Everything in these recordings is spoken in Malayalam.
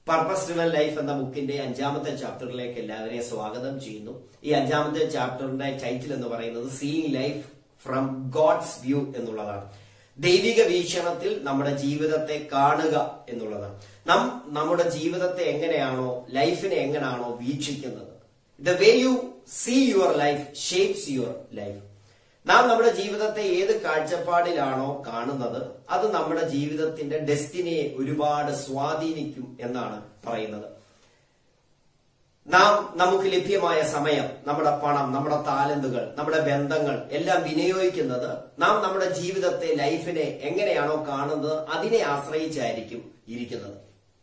പർപ്പസ് ഡ്രിവൻ ലൈഫ് എന്ന ബുക്കിന്റെ അഞ്ചാമത്തെ ചാപ്റ്ററിലേക്ക് എല്ലാവരെയും സ്വാഗതം ചെയ്യുന്നു ഈ അഞ്ചാമത്തെ ചാപ്റ്ററിന്റെ ടൈറ്റിൽ എന്ന് പറയുന്നത് seeing life from God's view എന്നുള്ളതാണ് ദൈവിക വീക്ഷണത്തിൽ നമ്മുടെ ജീവിതത്തെ കാണുക എന്നുള്ളതാണ് നാം നമ്മുടെ ജീവിതത്തെ എങ്ങനെയാണോ ലൈഫിനെ എങ്ങനെയാണോ വീക്ഷിക്കുന്നത് the way you see your life shapes your life നാം നമ്മുടെ ജീവിതത്തെ ഏത് കാഴ്ചപ്പാടിലാണോ കാണുന്നത് അത് നമ്മുടെ ജീവിതത്തിന്റെ ഡെസ്റ്റിനിയെ ഒരുപാട് സ്വാധീനിക്കും എന്നാണ് പറയുന്നത് നാം നമുക്ക് ലഭ്യമായ സമയം നമ്മുടെ പണം നമ്മുടെ താലന്തുകൾ നമ്മുടെ ബന്ധങ്ങൾ എല്ലാം വിനിയോഗിക്കുന്നത് നാം നമ്മുടെ ജീവിതത്തെ ലൈഫിനെ എങ്ങനെയാണോ കാണുന്നത് അതിനെ ആശ്രയിച്ചായിരിക്കും ഇരിക്കുന്നത്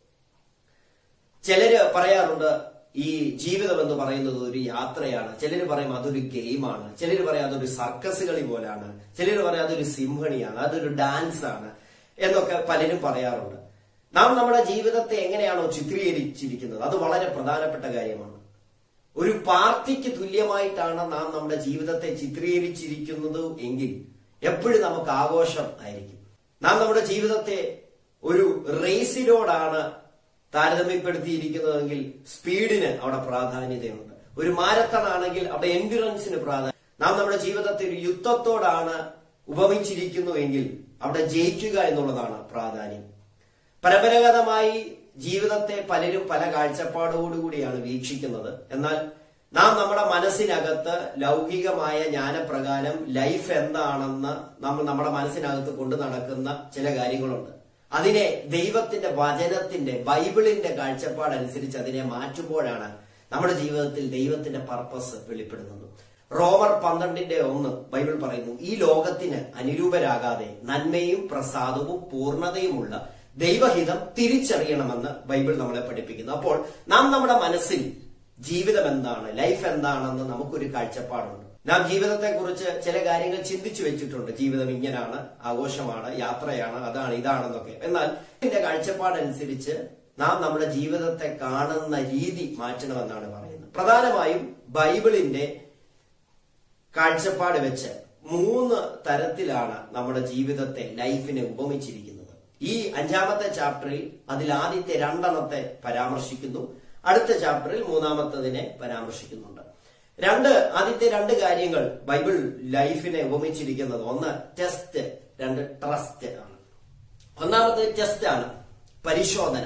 ചിലര് പറയാറുണ്ട് ഈ ജീവിതം എന്ന് പറയുന്നത് ഒരു യാത്രയാണ് ചിലര് പറയും അതൊരു ഗെയിമാണ് ചിലര് പറയും അതൊരു സർക്കസ് കളി പോലാണ് ചിലര് പറയും അതൊരു സിംഹണിയാണ് അതൊരു ഡാൻസ് ആണ് എന്നൊക്കെ പലരും പറയാറുണ്ട് നാം നമ്മുടെ ജീവിതത്തെ എങ്ങനെയാണോ ചിത്രീകരിച്ചിരിക്കുന്നത് അത് വളരെ പ്രധാനപ്പെട്ട കാര്യമാണ് ഒരു പാർട്ടിക്ക് തുല്യമായിട്ടാണ് നാം നമ്മുടെ ജീവിതത്തെ ചിത്രീകരിച്ചിരിക്കുന്നത് എങ്കിൽ എപ്പോഴും നമുക്ക് ആഘോഷം ആയിരിക്കും നാം നമ്മുടെ ജീവിതത്തെ ഒരു റേസിനോടാണ് താരതമ്യപ്പെടുത്തിയിരിക്കുന്നതെങ്കിൽ സ്പീഡിന് അവിടെ പ്രാധാന്യതയുണ്ട് ഒരു മാരത്തൺ ആണെങ്കിൽ അവിടെ എൻഡുറൻസിന് പ്രാധാന്യം നാം നമ്മുടെ ജീവിതത്തെ ഒരു യുദ്ധത്തോടാണ് ഉപമിച്ചിരിക്കുന്നുവെങ്കിൽ അവിടെ ജയിക്കുക എന്നുള്ളതാണ് പ്രാധാന്യം പരമ്പരാഗതമായി ജീവിതത്തെ പലരും പല കാഴ്ചപ്പാടോടുകൂടിയാണ് വീക്ഷിക്കുന്നത് എന്നാൽ നാം നമ്മുടെ മനസ്സിനകത്ത് ലൗകികമായ ജ്ഞാനപ്രകാരം ലൈഫ് എന്താണെന്ന് നമ്മൾ നമ്മുടെ മനസ്സിനകത്ത് കൊണ്ടു നടക്കുന്ന ചില കാര്യങ്ങളുണ്ട് അതിനെ ദൈവത്തിന്റെ വചനത്തിന്റെ ബൈബിളിന്റെ കാഴ്ചപ്പാടനുസരിച്ച് അതിനെ മാറ്റുമ്പോഴാണ് നമ്മുടെ ജീവിതത്തിൽ ദൈവത്തിന്റെ പർപ്പസ് വെളിപ്പെടുന്നത് റോമർ പന്ത്രണ്ടിന്റെ ഒന്ന് ബൈബിൾ പറയുന്നു ഈ ലോകത്തിന് അനുരൂപരാകാതെ നന്മയും പ്രസാദവും പൂർണ്ണതയുമുള്ള ദൈവഹിതം തിരിച്ചറിയണമെന്ന് ബൈബിൾ നമ്മളെ പഠിപ്പിക്കുന്നു അപ്പോൾ നാം നമ്മുടെ മനസ്സിൽ ജീവിതം എന്താണ് ലൈഫ് എന്താണെന്ന് നമുക്കൊരു കാഴ്ചപ്പാടുണ്ട് നാം ജീവിതത്തെ കുറിച്ച് ചില കാര്യങ്ങൾ ചിന്തിച്ചു വെച്ചിട്ടുണ്ട് ജീവിതം ഇങ്ങനാണ് ആഘോഷമാണ് യാത്രയാണ് അതാണ് ഇതാണെന്നൊക്കെ എന്നാൽ ഇതിന്റെ കാഴ്ചപ്പാടനുസരിച്ച് നാം നമ്മുടെ ജീവിതത്തെ കാണുന്ന രീതി മാറ്റണമെന്നാണ് പറയുന്നത് പ്രധാനമായും ബൈബിളിന്റെ കാഴ്ചപ്പാട് വെച്ച് മൂന്ന് തരത്തിലാണ് നമ്മുടെ ജീവിതത്തെ ലൈഫിനെ ഉപമിച്ചിരിക്കുന്നത് ഈ അഞ്ചാമത്തെ ചാപ്റ്ററിൽ അതിൽ ആദ്യത്തെ രണ്ടെണ്ണത്തെ പരാമർശിക്കുന്നു അടുത്ത ചാപ്റ്ററിൽ മൂന്നാമത്തതിനെ പരാമർശിക്കുന്നുണ്ട് രണ്ട് ആദ്യത്തെ രണ്ട് കാര്യങ്ങൾ ബൈബിൾ ലൈഫിനെ ഉപമിച്ചിരിക്കുന്നത് ഒന്ന് ടെസ്റ്റ് രണ്ട് ട്രസ്റ്റ് ആണ് ഒന്നാമത്തെ ടെസ്റ്റ് ആണ് പരിശോധന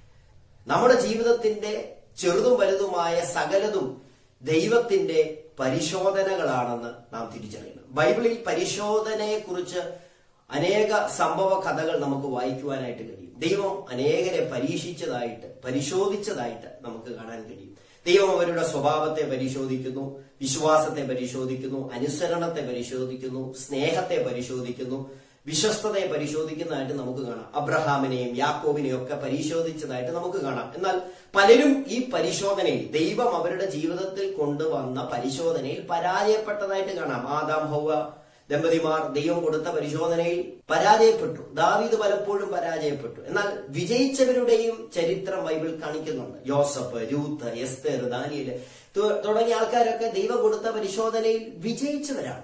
നമ്മുടെ ജീവിതത്തിന്റെ ചെറുതും വലുതുമായ സകലതും ദൈവത്തിന്റെ പരിശോധനകളാണെന്ന് നാം തിരിച്ചറിയണം ബൈബിളിൽ പരിശോധനയെ കുറിച്ച് അനേക സംഭവ കഥകൾ നമുക്ക് വായിക്കുവാനായിട്ട് കഴിയും ദൈവം അനേകരെ പരീക്ഷിച്ചതായിട്ട് പരിശോധിച്ചതായിട്ട് നമുക്ക് കാണാൻ കഴിയും ദൈവം അവരുടെ സ്വഭാവത്തെ പരിശോധിക്കുന്നു വിശ്വാസത്തെ പരിശോധിക്കുന്നു അനുസരണത്തെ പരിശോധിക്കുന്നു സ്നേഹത്തെ പരിശോധിക്കുന്നു വിശ്വസ്തതയെ പരിശോധിക്കുന്നതായിട്ട് നമുക്ക് കാണാം അബ്രഹാമിനെയും യാക്കോബിനെയും ഒക്കെ പരിശോധിച്ചതായിട്ട് നമുക്ക് കാണാം എന്നാൽ പലരും ഈ പരിശോധനയിൽ ദൈവം അവരുടെ ജീവിതത്തിൽ കൊണ്ടുവന്ന പരിശോധനയിൽ പരാജയപ്പെട്ടതായിട്ട് കാണാം ആദാം ഹൗവ ദമ്പതിമാർ ദൈവം കൊടുത്ത പരിശോധനയിൽ പരാജയപ്പെട്ടു ദാവീദ് പലപ്പോഴും പരാജയപ്പെട്ടു എന്നാൽ വിജയിച്ചവരുടെയും ചരിത്രം ബൈബിൾ കാണിക്കുന്നുണ്ട് ജോസഫ് രൂത്ത് എസ്തർ ദാനിയൽ തുടങ്ങിയ ആൾക്കാരൊക്കെ ദൈവം കൊടുത്ത പരിശോധനയിൽ വിജയിച്ചവരാണ്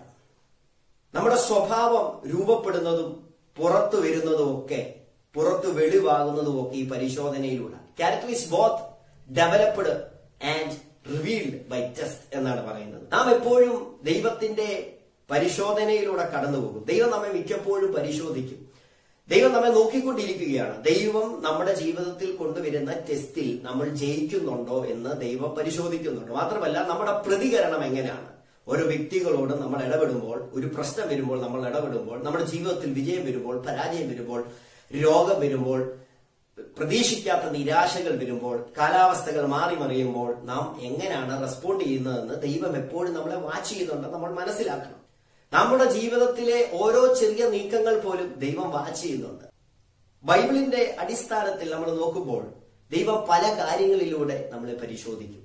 നമ്മുടെ സ്വഭാവം രൂപപ്പെടുന്നതും പുറത്തു വരുന്നതും ഒക്കെ പുറത്തു വെളിവാകുന്നതും ഒക്കെ ഈ പരിശോധനയിലൂടെ character is both developed and revealed by test എന്നാണ് പറയുന്നത് നാം എപ്പോഴും ദൈവത്തിന്റെ പരിശോധനയിലൂടെ കടന്നു പോകും ദൈവം നമ്മെ മിക്കപ്പോഴും പരിശോധിക്കും ദൈവം നമ്മെ നോക്കിക്കൊണ്ടിരിക്കുകയാണ് ദൈവം നമ്മുടെ ജീവിതത്തിൽ കൊണ്ടുവരുന്ന ടെസ്റ്റിൽ നമ്മൾ ജയിക്കുന്നുണ്ടോ എന്ന് ദൈവം പരിശോധിക്കുന്നുണ്ട് മാത്രമല്ല നമ്മുടെ പ്രതികരണം എങ്ങനെയാണ് ഓരോ വ്യക്തികളോട് നമ്മൾ ഇടപെടുമ്പോൾ ഒരു പ്രശ്നം വരുമ്പോൾ നമ്മൾ ഇടപെടുമ്പോൾ നമ്മുടെ ജീവിതത്തിൽ വിജയം വരുമ്പോൾ പരാജയം വരുമ്പോൾ രോഗം വരുമ്പോൾ പ്രതീക്ഷിക്കാത്ത നിരാശകൾ വരുമ്പോൾ കാലാവസ്ഥകൾ മാറി മറിയുമ്പോൾ നാം എങ്ങനെയാണ് റെസ്പോണ്ട് ചെയ്യുന്നതെന്ന് ദൈവം എപ്പോഴും നമ്മളെ വാച്ച് ചെയ്യുന്നുണ്ട് നമ്മൾ മനസ്സിലാക്കണം നമ്മുടെ ജീവിതത്തിലെ ഓരോ ചെറിയ നീക്കങ്ങൾ പോലും ദൈവം വാച്ച് ചെയ്യുന്നുണ്ട് ബൈബിളിന്റെ അടിസ്ഥാനത്തിൽ നമ്മൾ നോക്കുമ്പോൾ ദൈവം പല കാര്യങ്ങളിലൂടെ നമ്മളെ പരിശോധിക്കും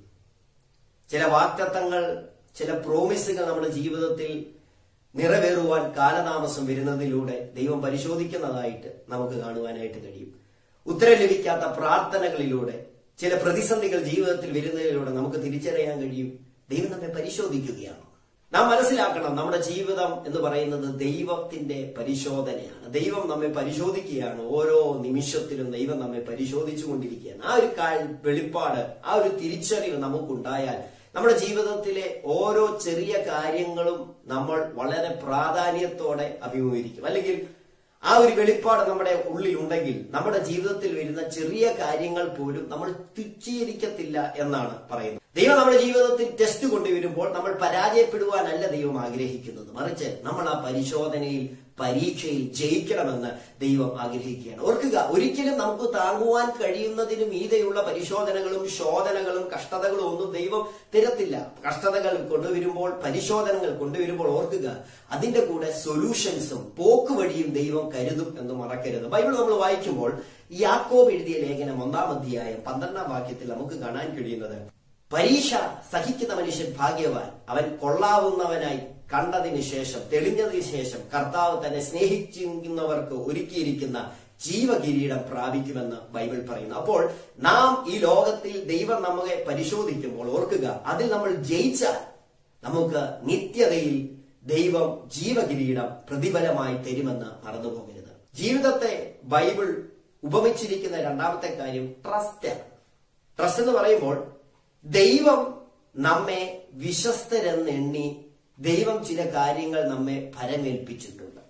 ചില വാക്തത്വങ്ങൾ ചില പ്രോമിസുകൾ നമ്മുടെ ജീവിതത്തിൽ നിറവേറുവാൻ കാലതാമസം വരുന്നതിലൂടെ ദൈവം പരിശോധിക്കുന്നതായിട്ട് നമുക്ക് കാണുവാനായിട്ട് കഴിയും ഉത്തരം ലഭിക്കാത്ത പ്രാർത്ഥനകളിലൂടെ ചില പ്രതിസന്ധികൾ ജീവിതത്തിൽ വരുന്നതിലൂടെ നമുക്ക് തിരിച്ചറിയാൻ കഴിയും ദൈവം നമ്മെ പരിശോധിക്കുകയാണ് നാം മനസ്സിലാക്കണം നമ്മുടെ ജീവിതം എന്ന് പറയുന്നത് ദൈവത്തിന്റെ പരിശോധനയാണ് ദൈവം നമ്മെ പരിശോധിക്കുകയാണ് ഓരോ നിമിഷത്തിലും ദൈവം നമ്മെ പരിശോധിച്ചു കൊണ്ടിരിക്കുകയാണ് ആ ഒരു കാ- വെളിപ്പാട് ആ ഒരു തിരിച്ചറിവ് നമുക്കുണ്ടായാൽ നമ്മുടെ ജീവിതത്തിലെ ഓരോ ചെറിയ കാര്യങ്ങളും നമ്മൾ വളരെ പ്രാധാന്യത്തോടെ അഭിമുഖീകരിക്കും അല്ലെങ്കിൽ ആ ഒരു വെളിപ്പാട് നമ്മുടെ ഉള്ളിൽ ഉണ്ടെങ്കിൽ നമ്മുടെ ജീവിതത്തിൽ വരുന്ന ചെറിയ കാര്യങ്ങൾ പോലും നമ്മൾ തുച്ഛീകരിക്കത്തില്ല എന്നാണ് പറയുന്നത് ദൈവം നമ്മുടെ ജീവിതത്തിൽ ടെസ്റ്റ് കൊണ്ടുവരുമ്പോൾ നമ്മൾ പരാജയപ്പെടുവാനല്ല ദൈവം ആഗ്രഹിക്കുന്നത് മറിച്ച് നമ്മൾ ആ പരിശോധനയിൽ പരീക്ഷയിൽ ജയിക്കണമെന്ന് ദൈവം ആഗ്രഹിക്കുകയാണ് ഓർക്കുക ഒരിക്കലും നമുക്ക് താങ്ങുവാൻ കഴിയുന്നതിന് മീതെയുള്ള പരിശോധനകളും ശോധനകളും കഷ്ടതകളും ഒന്നും ദൈവം തരത്തില്ല കഷ്ടതകൾ കൊണ്ടുവരുമ്പോൾ പരിശോധനകൾ കൊണ്ടുവരുമ്പോൾ ഓർക്കുക അതിന്റെ കൂടെ സൊല്യൂഷൻസും പോക്കുവഴിയും ദൈവം കരുതും എന്ന് മറക്കരുത് ബൈബിൾ നമ്മൾ വായിക്കുമ്പോൾ യാക്കോബ് എഴുതിയ ലേഖനം ഒന്നാം അധ്യായം പന്ത്രണ്ടാം വാക്യത്തിൽ നമുക്ക് കാണാൻ കഴിയുന്നത് പരീക്ഷ സഹിക്കുന്ന മനുഷ്യൻ ഭാഗ്യവാൻ അവൻ കൊള്ളാവുന്നവനായി കണ്ടതിന് ശേഷം തെളിഞ്ഞതിന് ശേഷം കർത്താവ് തന്നെ സ്നേഹിക്കുന്നവർക്ക് ഒരുക്കിയിരിക്കുന്ന ജീവകിരീടം പ്രാപിക്കുമെന്ന് ബൈബിൾ പറയുന്നു അപ്പോൾ നാം ഈ ലോകത്തിൽ ദൈവം നമ്മെ പരിശോധിക്കുമ്പോൾ ഓർക്കുക അതിൽ നമ്മൾ ജയിച്ചാൽ നമുക്ക് നിത്യതയിൽ ദൈവം ജീവകിരീടം പ്രതിഫലമായി തരുമെന്ന് മറന്നുപോകരുത് ജീവിതത്തെ ബൈബിൾ ഉപമിച്ചിരിക്കുന്ന രണ്ടാമത്തെ കാര്യം ട്രസ്റ്റ് ട്രസ്റ്റ് എന്ന് പറയുമ്പോൾ ദൈവം നമ്മെ വിശ്വസ്തരെന്നെണ്ണി ദൈവം ചില കാര്യങ്ങൾ നമ്മെ ഫലമേൽപ്പിച്ചിട്ടുണ്ട്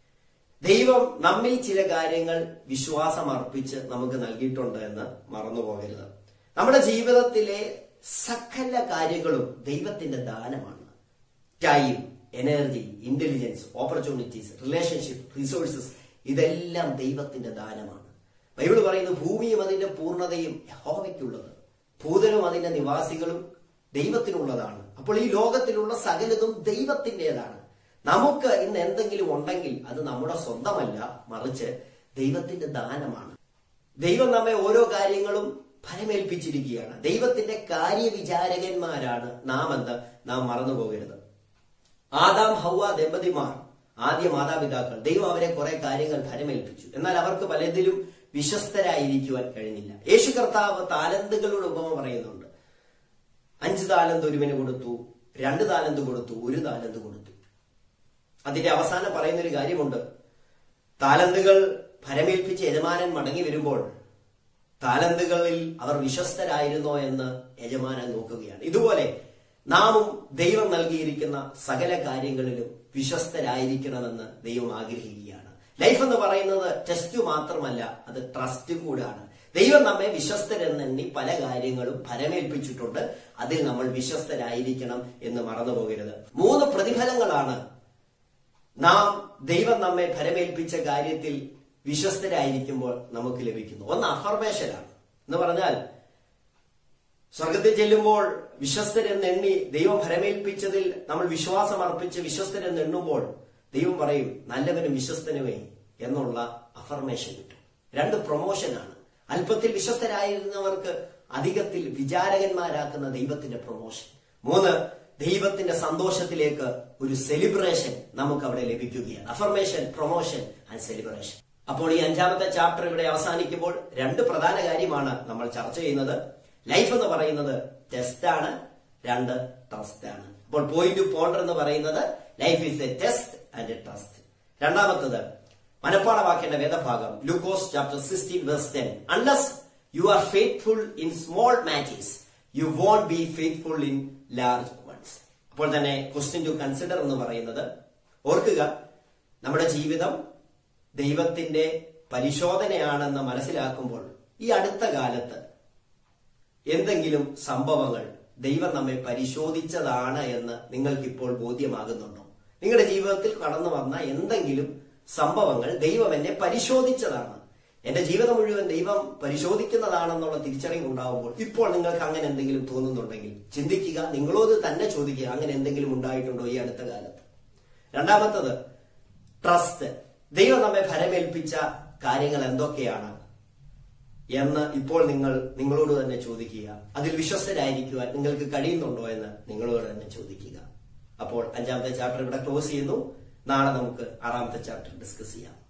ദൈവം നമ്മിൽ ചില കാര്യങ്ങൾ വിശ്വാസം അർപ്പിച്ച് നമുക്ക് നൽകിയിട്ടുണ്ട് എന്ന് മറന്നു പോകരുത് നമ്മുടെ ജീവിതത്തിലെ സകല കാര്യങ്ങളും ദൈവത്തിന്റെ ദാനമാണ് time energy intelligence opportunities relationship resources ഇതെല്ലാം ദൈവത്തിന്റെ ദാനമാണ് ബൈബിൾ പറയുന്നു ഭൂമിയും അതിന്റെ പൂർണ്ണതയും യഹോവയ്ക്കുള്ളത് ഭൂതനും അതിന്റെ നിവാസികളും ദൈവത്തിനുള്ളതാണ് അപ്പോൾ ഈ ലോകത്തിലുള്ള സകലതും ദൈവത്തിൻ്റെതാണ് നമുക്ക് ഇന്ന് എന്തെങ്കിലും ഉണ്ടെങ്കിൽ അത് നമ്മുടെ സ്വന്തമല്ല മറിച്ച് ദൈവത്തിന്റെ ദാനമാണ് ദൈവം നമ്മെ ഓരോ കാര്യങ്ങളും ഫലമേൽപ്പിച്ചിരിക്കുകയാണ് ദൈവത്തിന്റെ കാര്യവിചാരകന്മാരാണ് നാം എന്ന് നാം മറന്നു പോകരുത് ആദാം ഹൗവ ദമ്പതിമാർ ആദ്യ മാതാപിതാക്കൾ ദൈവം അവരെ കുറെ കാര്യങ്ങൾ ഫലമേൽപ്പിച്ചു എന്നാൽ അവർക്ക് പലതിലും വിശ്വസ്തരായിരിക്കുവാൻ കഴിഞ്ഞില്ല യേശു കർത്താവ് താലന്തുകളുടെ ഉപമ പറയുന്നുണ്ട് അഞ്ച് താലന്ത് ഒരുവന് കൊടുത്തു രണ്ട് താലന്ത് കൊടുത്തു ഒരു താലന്ത് കൊടുത്തു അതിന്റെ അവസാനം പറയുന്ന ഒരു കാര്യമുണ്ട് താലന്തുകൾ ഫലമേൽപ്പിച്ച് യജമാനൻ മടങ്ങി വരുമ്പോൾ താലന്തുകളിൽ അവർ വിശ്വസ്തരായിരുന്നോ എന്ന് യജമാനൻ നോക്കുകയാണ് ഇതുപോലെ നാമും ദൈവം നൽകിയിരിക്കുന്ന സകല കാര്യങ്ങളിലും വിശ്വസ്തരായിരിക്കണമെന്ന് ദൈവം ആഗ്രഹിക്കുകയാണ് ലൈഫ് എന്ന് പറയുന്നത് ടെസ്റ്റ് മാത്രമല്ല അത് ട്രസ്റ്റ് കൂടാണ് ദൈവം നമ്മെ വിശ്വസ്തരെന്നെണ്ണി പല കാര്യങ്ങളും ഫലമേൽപ്പിച്ചിട്ടുണ്ട് അതിൽ നമ്മൾ വിശ്വസ്തരായിരിക്കണം എന്ന് മറന്നു പോകരുത് മൂന്ന് പ്രതിഫലങ്ങളാണ് നാം ദൈവം നമ്മെ ഫലമേൽപ്പിച്ച കാര്യത്തിൽ വിശ്വസ്തരായിരിക്കുമ്പോൾ നമുക്ക് ലഭിക്കുന്നു ഒന്ന് അഫർമേഷനാണ് എന്ന് പറഞ്ഞാൽ സ്വർഗത്തിൽ ചെല്ലുമ്പോൾ വിശ്വസ്തരെന്ന് എണ്ണി ദൈവം ഫലമേൽപ്പിച്ചതിൽ നമ്മൾ വിശ്വാസം അർപ്പിച്ച് വിശ്വസ്തരെന്ന് എണ്ണുമ്പോൾ ദൈവം പറയും നല്ലവനും വിശ്വസ്തനുമേ എന്നുള്ള അഫർമേഷൻ കിട്ടും രണ്ട് പ്രൊമോഷനാണ് അല്പത്തിൽ വിശ്വസ്തരായിരുന്നവർക്ക് അധികത്തിൽ വിചാരകന്മാരാക്കുന്ന ദൈവത്തിന്റെ പ്രൊമോഷൻ മൂന്ന് ദൈവത്തിന്റെ സന്തോഷത്തിലേക്ക് ഒരു സെലിബ്രേഷൻ നമുക്ക് അവിടെ ലഭിക്കുകയാണ് അഫർമേഷൻ പ്രൊമോഷൻ ആൻഡ് സെലിബ്രേഷൻ അപ്പോൾ ഈ അഞ്ചാമത്തെ ചാപ്റ്റർ ഇവിടെ അവസാനിക്കുമ്പോൾ രണ്ട് പ്രധാന കാര്യമാണ് നമ്മൾ ചർച്ച ചെയ്യുന്നത് ലൈഫ് എന്ന് പറയുന്നത് ടെസ്റ്റ് ആണ് രണ്ട് ട്രസ്റ്റ് ആണ് അപ്പോൾ പോയിന്റ് ടു പോണ്ടർ എന്ന് പറയുന്നത് life is a test and a trust രണ്ടാമത്തത് മനപ്പാടമാക്കേണ്ട വേദഭാഗം Lukose chapter sixteen verse ten unless you are faithful in small matters you won't be faithful in large ones അപ്പോൾ തന്നെ ക്വസ്റ്റ്യൻ ടു കൺസിഡർ എന്ന് പറയുന്നത് ഓർക്കുക നമ്മുടെ ജീവിതം ദൈവത്തിന്റെ പരിശോധനയാണെന്ന് മനസ്സിലാക്കുമ്പോൾ ഈ അടുത്ത കാലത്ത് എന്തെങ്കിലും സംഭവങ്ങൾ ദൈവം നമ്മെ പരിശോധിച്ചതാണ് എന്ന് നിങ്ങൾക്കിപ്പോൾ ബോധ്യമാകുന്നുണ്ടോ നിങ്ങളുടെ ജീവിതത്തിൽ കടന്നു വന്ന എന്തെങ്കിലും സംഭവങ്ങൾ ദൈവം എന്നെ പരിശോധിച്ചതാണ് എന്റെ ജീവിതം മുഴുവൻ ദൈവം പരിശോധിക്കുന്നതാണെന്നുള്ള തിരിച്ചറിവ് ഉണ്ടാവുമ്പോൾ ഇപ്പോൾ നിങ്ങൾക്ക് അങ്ങനെ എന്തെങ്കിലും തോന്നുന്നുണ്ടെങ്കിൽ ചിന്തിക്കുക നിങ്ങളോട് തന്നെ ചോദിക്കുക അങ്ങനെ എന്തെങ്കിലും ഉണ്ടായിട്ടുണ്ടോ ഈ അടുത്ത കാലത്ത് രണ്ടാമത്തത് ട്രസ്റ്റ് ദൈവം നമ്മെ ഫലമേൽപ്പിച്ച കാര്യങ്ങൾ എന്തൊക്കെയാണ് എന്ന് ഇപ്പോൾ നിങ്ങൾ നിങ്ങളോട് തന്നെ ചോദിക്കുക അതിൽ വിശ്വസ്തരായിരിക്കുവാൻ നിങ്ങൾക്ക് കഴിയുന്നുണ്ടോ എന്ന് നിങ്ങളോട് തന്നെ ചോദിക്കുക അപ്പോൾ അഞ്ചാമത്തെ ചാപ്റ്റർ ഇവിടെ ക്ലോസ് ചെയ്യുന്നു നാളെ നമുക്ക് ആറാമത്തെ ചാപ്റ്റർ ഡിസ്കസ് ചെയ്യാം